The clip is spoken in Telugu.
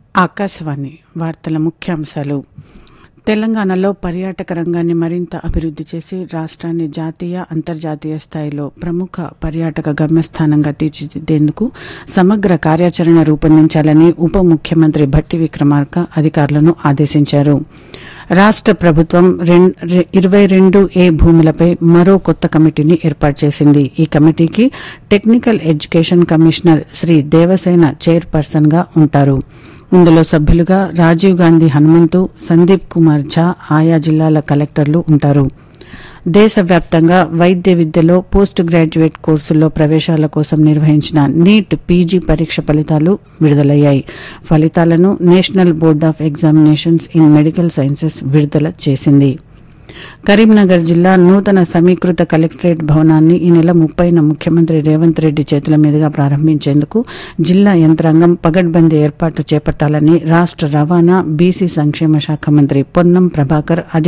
ఆకాశవాణి వార్తల ముఖ్యాంశాలు తెలంగాణలో పర్యాటక రంగాన్ని మరింత అభివృద్ధి చేసి రాష్ట్రాన్ని జాతీయ అంతర్జాతీయ స్థాయిలో ప్రముఖ పర్యాటక గమ్యస్థానంగా తీర్చిదిద్దేందుకు సమగ్ర కార్యాచరణ రూపొందించాలని ఉప ముఖ్యమంత్రి భట్టి విక్రమార్క అధికారులను ఆదేశించారు రాష్ట్ర ప్రభుత్వం రెం- రె- ఇరవై రెండు ఏ భూములపై మరో కొత్త కమిటీని ఏర్పాటు చేసింది ఈ కమిటీకి technical education commissioner Shri Devasena chairperson గా ఉంటారు ఇందులో సభ్యులుగా రాజీవ్ గాంధీ హనుమంతు సందీప్ కుమార్ ఝా ఆయా జిల్లాల కలెక్టర్లు ఉంటారు దేశవ్యాప్తంగా వైద్య విద్యలో పోస్ట్ గ్రాడ్యుయేట్ కోర్సుల్లో ప్రవేశాల కోసం నిర్వహించిన నీట్ పీజీ పరీక్ష ఫలితాలు విడుదలయ్యాయి ఫలితాలను national board of examinations in medical sciences విడుదల చేసింది కరీంనగర్ జిల్లా నూతన సమీకృత కలెక్టరేట్ భవనాన్ని ఈ నెల ముప్పైన ముఖ్యమంత్రి రేవంత్ రెడ్డి చేతుల మీదుగా ప్రారంభించేందుకు జిల్లా యంత్రాంగం పగడ్బందీ ఏర్పాట్లు చేపట్టాలని రాష్ట్ర రవాణా బీసీ సంక్షేమ శాఖ మంత్రి పొన్నం ప్రభాకర్